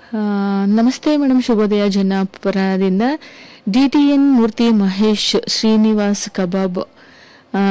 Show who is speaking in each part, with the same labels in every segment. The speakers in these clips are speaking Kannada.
Speaker 1: ಆ, ನಮಸ್ತೆ ಮೇಡಮ್ ಶುಭೋದಯ ಜನ್ನಾಪುರದಿಂದ D T N Murthy Mahesh Srinivas ಕಬಾಬ್ ಆ,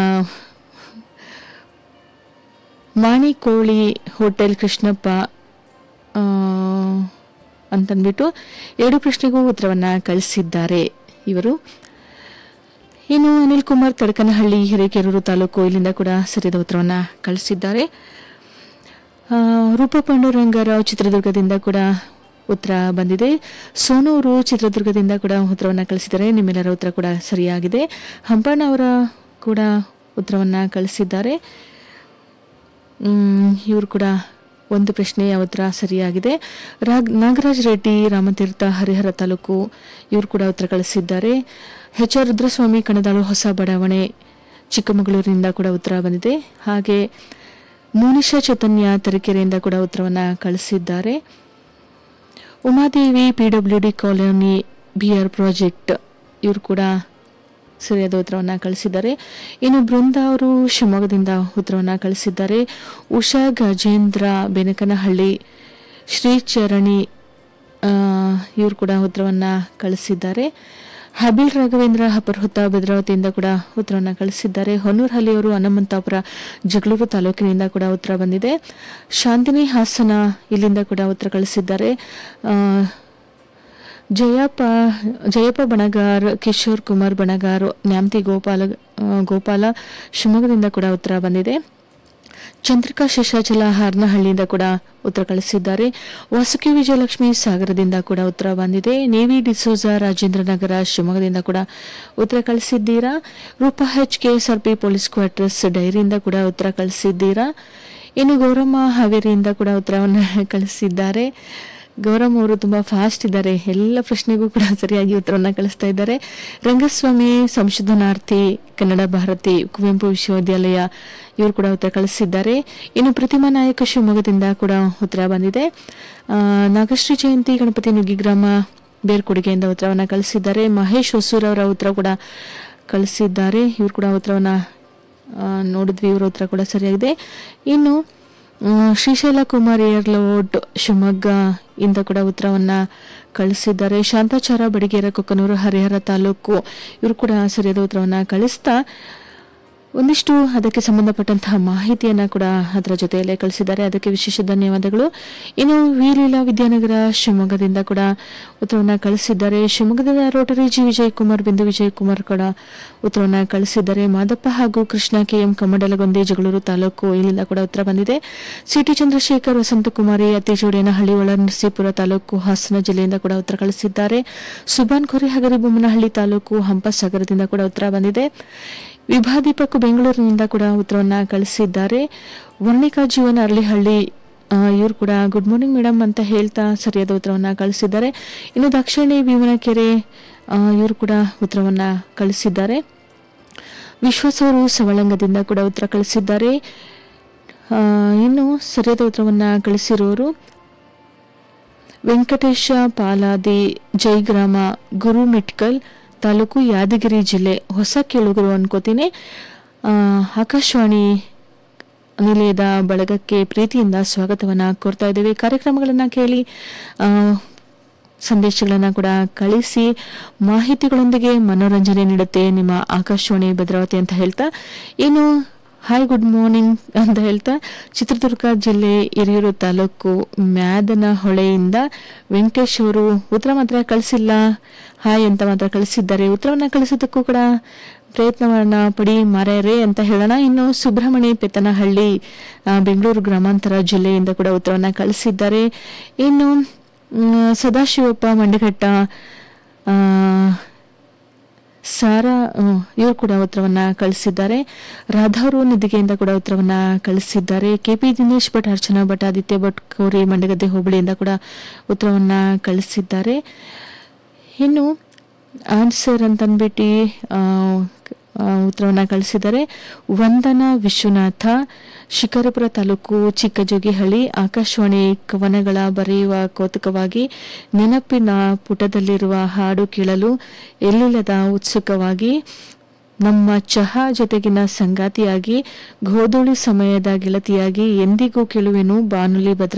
Speaker 1: ಮಾಣಿಕೋಳಿ ಹೋಟೆಲ್ ಕೃಷ್ಣಪ್ಪ ಆ, ಅಂತಂದ್ಬಿಟ್ಟು ಎರಡು ಪ್ರಶ್ನೆಗೂ ಉತ್ತರವನ್ನು ಕಳಿಸಿದ್ದಾರೆ ಇವರು ಇನ್ನು ಅನಿಲ್ ಕುಮಾರ್ ತಡಕನಹಳ್ಳಿ ಹಿರೇಕೆರೂರು ತಾಲೂಕು ಇಲ್ಲಿಂದ ಕೂಡ ಸರಿಯಾದ ಉತ್ತರವನ್ನು ಕಳಿಸಿದ್ದಾರೆ ಆ, ರೂಪ ಪಾಂಡುರಂಗರಾವ್ ಚಿತ್ರದುರ್ಗದಿಂದ ಕೂಡ ಉತ್ತರ ಬಂದಿದೆ ಸೋನೂರು ಚಿತ್ರದುರ್ಗದಿಂದ ಕೂಡ ಉತ್ತರವನ್ನು ಕಳಿಸಿದ್ದಾರೆ ನಿಮ್ಮೆಲ್ಲರ ಉತ್ತರ ಕೂಡ ಸರಿಯಾಗಿದೆ ಹಂಪಣ್ಣ ಅವರ ಕೂಡ ಉತ್ತರವನ್ನು ಕಳಿಸಿದ್ದಾರೆ ಇವರು ಕೂಡ ಒಂದು ಪ್ರಶ್ನೆಯ ಉತ್ತರ ಸರಿಯಾಗಿದೆ ರಾಗ್ ನಾಗರಾಜ್ ರೆಡ್ಡಿ ರಾಮತೀರ್ಥ ಹರಿಹರ ತಾಲೂಕು ಇವರು ಕೂಡ ಉತ್ತರ ಕಳಿಸಿದ್ದಾರೆ ಎಚ್ ಆರ್ ರುದ್ರಸ್ವಾಮಿ ಕಣದಾಳು ಹೊಸ ಬಡಾವಣೆ ಚಿಕ್ಕಮಗಳೂರಿನಿಂದ ಕೂಡ ಉತ್ತರ ಬಂದಿದೆ ಹಾಗೆ ಮೋನಿಶಾ ಚೈತನ್ಯ ತರೀಕೆರೆಯಿಂದ ಕೂಡ ಉತ್ತರವನ್ನು ಕಳಿಸಿದ್ದಾರೆ Umadevi P W D colony B R project ಇವರು ಕೂಡ ಸರಿಯಾದ ಉತ್ತರವನ್ನು ಕಳಿಸಿದ್ದಾರೆ ಇನ್ನು ಬೃಂದ ಅವರು ಶಿವಮೊಗ್ಗದಿಂದ ಉತ್ತರವನ್ನು ಕಳಿಸಿದ್ದಾರೆ ಉಷಾ ಗಜೇಂದ್ರ ಬೆನಕನಹಳ್ಳಿ ಶ್ರೀಚರಣಿ ಇವರು ಕೂಡ ಉತ್ತರವನ್ನು ಕಳಿಸಿದ್ದಾರೆ ಹಬಿಲ್ ರಾಘವೇಂದ್ರ ಹಪರ್ಹುತ್ತ ಭದ್ರಾವತಿಯಿಂದ ಕೂಡ ಉತ್ತರವನ್ನು ಕಳಿಸಿದ್ದಾರೆ ಹೊನ್ನೂರಹಳ್ಳಿ ಅವರು ಹನುಮಂತಾಪುರ ಜಗಳೂರು ತಾಲೂಕಿನಿಂದ ಕೂಡ ಉತ್ತರ ಬಂದಿದೆ ಶಾಂತಿನಿ ಹಾಸನ ಇಲ್ಲಿಂದ ಕೂಡ ಉತ್ತರ ಕಳಿಸಿದ್ದಾರೆ ಆ, ಜಯಪ್ಪ ಜಯಪ್ಪ ಬಣಗಾರ್ ಕಿಶೋರ್ ಕುಮಾರ್ ಬಣಗಾರ್ ನ್ಯಾಮತಿ ಗೋಪಾಲ ಆ, ಗೋಪಾಲ ಶಿವಮೊಗ್ಗದಿಂದ ಕೂಡ ಉತ್ತರ ಬಂದಿದೆ ಚಂದ್ರಿಕಾ ಶೇಷಾಚಲ ಹಾರ್ನಹಳ್ಳಿಯಿಂದ ಕೂಡ ಉತ್ತರ ಕಳಿಸಿದ್ದಾರೆ ವಾಸುಕಿ ವಿಜಯಲಕ್ಷ್ಮಿ ಸಾಗರದಿಂದ ಕೂಡ ಉತ್ತರ ಬಂದಿದೆ ನೇವಿ ಡಿಸೋಜ ರಾಜೇಂದ್ರ ನಗರ ಶಿವಮೊಗ್ಗದಿಂದ ಕೂಡ ಉತ್ತರ ಕಳಿಸಿದ್ದೀರಾ Roopa H K S R P police quarters ಡೈರಿಯಿಂದ ಕೂಡ ಉತ್ತರ ಕಳಿಸಿದ್ದೀರಾ ಇನ್ನು ಗೌರಮ್ಮ ಹಾವೇರಿಯಿಂದ ಕೂಡ ಉತ್ತರವನ್ನು ಕಳಿಸಿದ್ದಾರೆ ಗೌರಮ್ಮ ಅವರು ತುಂಬಾ ಫಾಸ್ಟ್ ಇದ್ದಾರೆ ಎಲ್ಲ ಪ್ರಶ್ನೆಗೂ ಕೂಡ ಸರಿಯಾಗಿ ಉತ್ತರವನ್ನು ಕಳಿಸ್ತಾ ಇದ್ದಾರೆ ರಂಗಸ್ವಾಮಿ ಸಂಶೋಧನಾರ್ಥಿ ಕನ್ನಡ ಭಾರತಿ ಕುವೆಂಪು ವಿಶ್ವವಿದ್ಯಾಲಯ ಇವರು ಕೂಡ ಉತ್ತರ ಕಳಿಸಿದ್ದಾರೆ ಇನ್ನು ಪ್ರತಿಮಾ ನಾಯಕ ಶಿವಮೊಗ್ಗದಿಂದ ಕೂಡ ಉತ್ತರ ಬಂದಿದೆ ಆ, ನಾಗಶ್ರೀ ಜಯಂತಿ ಗಣಪತಿ ನುಗ್ಗಿಗ್ರಾಮ ಬೇರ್ಕೊಡುಗೆಯಿಂದ ಉತ್ತರವನ್ನು ಕಳಿಸಿದ್ದಾರೆ ಮಹೇಶ್ ಹೊಸೂರ್ ಅವರ ಉತ್ತರ ಕೂಡ ಕಳಿಸಿದ್ದಾರೆ ಇವರು ಕೂಡ ಉತ್ತರವನ್ನು ಆ, ನೋಡಿದ್ವಿ ಇವರ ಉತ್ತರ ಕೂಡ ಸರಿಯಾಗಿದೆ ಇನ್ನು ಮ್, ಶ್ರೀಶೈಲ ಕುಮಾರ್ ಏರ್ಲೋಡ್ ಶಿವಮೊಗ್ಗ ಇಂದ ಕೂಡ ಉತ್ತರವನ್ನ ಕಳಿಸಿದ್ದಾರೆ ಶಾಂತಾಚಾರ ಬಡಿಗೇರ ಕೊಕ್ಕನೂರು ಹರಿಹರ ತಾಲೂಕು ಇವರು ಕೂಡ ಸರಿಯಾದ ಉತ್ತರವನ್ನ ಕಳಿಸ್ತಾ ಒಂದಿಷ್ಟು ಅದಕ್ಕೆ ಸಂಬಂಧಪಟ್ಟಂತಹ ಮಾಹಿತಿಯನ್ನ ಕೂಡ ಅದರ ಜೊತೆಯಲ್ಲೇ ಕಳಿಸಿದ್ದಾರೆ ಅದಕ್ಕೆ ವಿಶೇಷ ಧನ್ಯವಾದಗಳು ಇನ್ನು ವಿಲೀಲಾ ವಿದ್ಯಾನಗರ ಶಿವಮೊಗ್ಗದಿಂದ ಕೂಡ ಉತ್ತರವನ್ನ ಕಳಿಸಿದ್ದಾರೆ ಶಿವಮೊಗ್ಗದ ರೋಟರಿ ಜಿ ವಿಜಯಕುಮಾರ್ ಬಿಂದು ವಿಜಯಕುಮಾರ್ ಕೂಡ ಉತ್ತರವನ್ನ ಕಳಿಸಿದ್ದಾರೆ ಮಾದಪ್ಪ ಹಾಗೂ ಕೃಷ್ಣ ಕೆ ಎಂ ಕಮ್ಮಡಲಗೊಂದಿ ಜಗಳೂರು ತಾಲೂಕು ಇಲ್ಲಿಂದ ಕೂಡ ಉತ್ತರ ಬಂದಿದೆ ಸಿಟಿ ಚಂದ್ರಶೇಖರ್ ವಸಂತಕುಮಾರಿ ಅತ್ತಿಜೋಡೇನಹಳ್ಳಿ ಒಳನರಸೀಪುರ ತಾಲೂಕು ಹಾಸನ ಜಿಲ್ಲೆಯಿಂದ ಕೂಡ ಉತ್ತರ ಕಳಿಸಿದ್ದಾರೆ ಸುಬಾನ್ ಖೊರೆ ಹಗರಿಬೊಮ್ಮನಹಳ್ಳಿ ತಾಲೂಕು ಹಂಪಸಾಗರದಿಂದ ಕೂಡ ಉತ್ತರ ಬಂದಿದೆ ವಿಭಾದೀಪಕ್ ಬೆಂಗಳೂರಿನಿಂದ ಕೂಡ ಉತ್ತರವನ್ನ ಕಳಿಸಿದ್ದಾರೆ ವರ್ಣಿಕಾ ಜೀವನ ಅರಳಿಹಳ್ಳಿ ಇವರು ಕೂಡ ಗುಡ್ ಮಾರ್ನಿಂಗ್ ಮೇಡಮ್ ಅಂತ ಹೇಳ್ತಾ ಸರಿಯಾದ ಉತ್ತರವನ್ನ ಕಳಿಸಿದ್ದಾರೆ ಇನ್ನು ದಕ್ಷಿಣಿ ಭೀಮನಕೆರೆ ಇವರು ಕೂಡ ಉತ್ತರವನ್ನ ಕಳಿಸಿದ್ದಾರೆ ವಿಶ್ವಾಸವರು ಸವಳಂಗದಿಂದ ಕೂಡ ಉತ್ತರ ಕಳಿಸಿದ್ದಾರೆ ಆ, ಇನ್ನು ಸರಿಯಾದ ಉತ್ತರವನ್ನ ಕಳಿಸಿರೋರು ವೆಂಕಟೇಶ ಪಾಲಾದಿ ಜೈಗ್ರಾಮ ಗುರು ಮಿಟ್ಕಲ್ ತಾಲೂಕು ಯಾದಗಿರಿ ಜಿಲ್ಲೆ ಹೊಸ ಕೇಳುಗರು ಅನ್ಕೋತೀನಿ ಆ, ಆಕಾಶವಾಣಿ ನಿಲಯದ ಬಳಗಕ್ಕೆ ಪ್ರೀತಿಯಿಂದ ಸ್ವಾಗತವನ್ನ ಕೋರ್ತಾ ಇದ್ದೇವೆ ಕಾರ್ಯಕ್ರಮಗಳನ್ನು ಕೇಳಿ ಆ, ಸಂದೇಶಗಳನ್ನು ಕೂಡ ಕಳಿಸಿ ಮಾಹಿತಿಗಳೊಂದಿಗೆ ಮನೋರಂಜನೆ ನೀಡುತ್ತೆ ನಿಮ್ಮ ಆಕಾಶವಾಣಿ ಭದ್ರಾವತಿ ಅಂತ ಹೇಳ್ತಾ ಇನ್ನು ಹಾಯ್ ಗುಡ್ ಮಾರ್ನಿಂಗ್ ಅಂತ ಹೇಳ್ತಾ ಚಿತ್ರದುರ್ಗ ಜಿಲ್ಲೆ ಹಿರಿಯೂರು ತಾಲೂಕು ಮ್ಯಾದನ ಹೊಳೆಯಿಂದ ವೆಂಕಟೇಶ್ ಅವರು ಉತ್ತರ ಮಾತ್ರ ಕಳಿಸಿಲ್ಲ ಹಾಯ್ ಅಂತ ಮಾತ್ರ ಕಳಿಸಿದ್ದಾರೆ ಉತ್ತರವನ್ನ ಕಳಿಸೋದಕ್ಕೂ ಕೂಡ ಪ್ರಯತ್ನವನ್ನ ಪಡಿ ಮಾರ್ಯಾರೆ ಅಂತ ಹೇಳೋಣ ಇನ್ನು ಸುಬ್ರಹ್ಮಣ್ಯ ಪೆತ್ತನಹಳ್ಳಿ ಆ, ಬೆಂಗಳೂರು ಗ್ರಾಮಾಂತರ ಜಿಲ್ಲೆಯಿಂದ ಕೂಡ ಉತ್ತರವನ್ನ ಕಳಿಸಿದ್ದಾರೆ ಇನ್ನು ಮ್, ಸದಾಶಿವಪ್ಪ ಮಂಡಘಟ್ಟ ಆ, ಸಾರಾ ಇವರು ಕೂಡ ಉತ್ತರವನ್ನ ಕಳಿಸಿದ್ದಾರೆ ರಾಧಾರು ನಿಧಿಗೆಯಿಂದ ಕೂಡ ಉತ್ತರವನ್ನ ಕಳಿಸಿದ್ದಾರೆ ಕೆಪಿ ದಿನೇಶ್ ಭಟ್ ಅರ್ಚನಾ ಭಟ್ ಆದಿತ್ಯ ಭಟ್ ಕೋರಿ ಮಂಡಗದ್ದೆ ಹೋಬಳಿಯಿಂದ ಕೂಡ ಉತ್ತರವನ್ನ ಕಳಿಸಿದ್ದಾರೆ ಇನ್ನು ಆನ್ಸರ್ ಅಂತಂದ್ಬಿಟ್ಟು ಆ, ಆ, ಉತ್ತರವನ್ನ ಕಳಿಸಿದ್ದಾರೆ ವಂದನಾ ವಿಶ್ವನಾಥ ಶಿಕಾರಿಪುರ ತಾಲೂಕು ಚಿಕ್ಕಜೋಗಿಹಳ್ಳಿ ಆಕಾಶವಾಣಿ ಕವನಗಳ ಬರೆಯುವ ಕೌತುಕವಾಗಿ ನೆನಪಿನ ಪುಟದಲ್ಲಿರುವ ಹಾಡು ಕೇಳಲು ಎಲ್ಲಿಲ್ಲದ ಉತ್ಸುಕವಾಗಿ ನಮ್ಮ ಚಹಾ ಜೊತೆಗಿನ ಸಂಗಾತಿಯಾಗಿ ಗೋಧೂಳಿ ಸಮಯದ ಗೆಳತಿಯಾಗಿ ಎಂದಿಗೂ ಕೇಳುವೆನು ಬಾನುಲಿ ಭದ್ರ